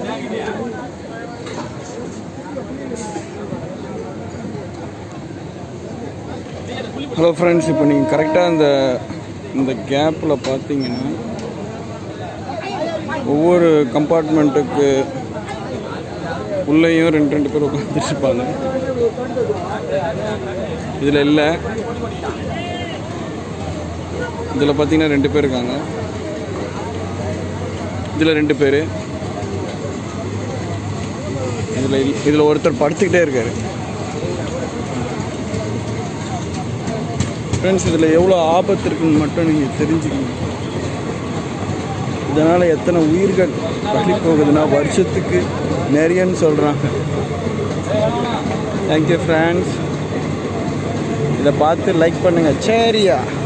hello friends இப்போ நீங்கள் கரெக்டாக இந்த இந்த கேப்பில் பார்த்தீங்கன்னா ஒவ்வொரு கம்பார்ட்மெண்ட்டுக்கு உள்ளேயும் ரெண்டு ரெண்டு பேர் உட்காந்துட்டு இருப்பாங்க இதில் இல்லை இதில் பார்த்தீங்கன்னா ரெண்டு பேர் இருக்காங்க இதில் ரெண்டு பேர் இதில் இதில் ஒருத்தர் படுத்துக்கிட்டே இருக்காரு ஃப்ரெண்ட்ஸ் இதில் எவ்வளோ ஆபத்து இருக்குன்னு மட்டும் நீங்கள் தெரிஞ்சுக்கணும் இதனால் எத்தனை உயிர்கள் பலி போகுதுன்னா வருஷத்துக்கு நிறையன்னு சொல்கிறாங்க தேங்க்யூ ஃப்ரெண்ட்ஸ் இதை பார்த்து லைக் பண்ணுங்கள் சரியா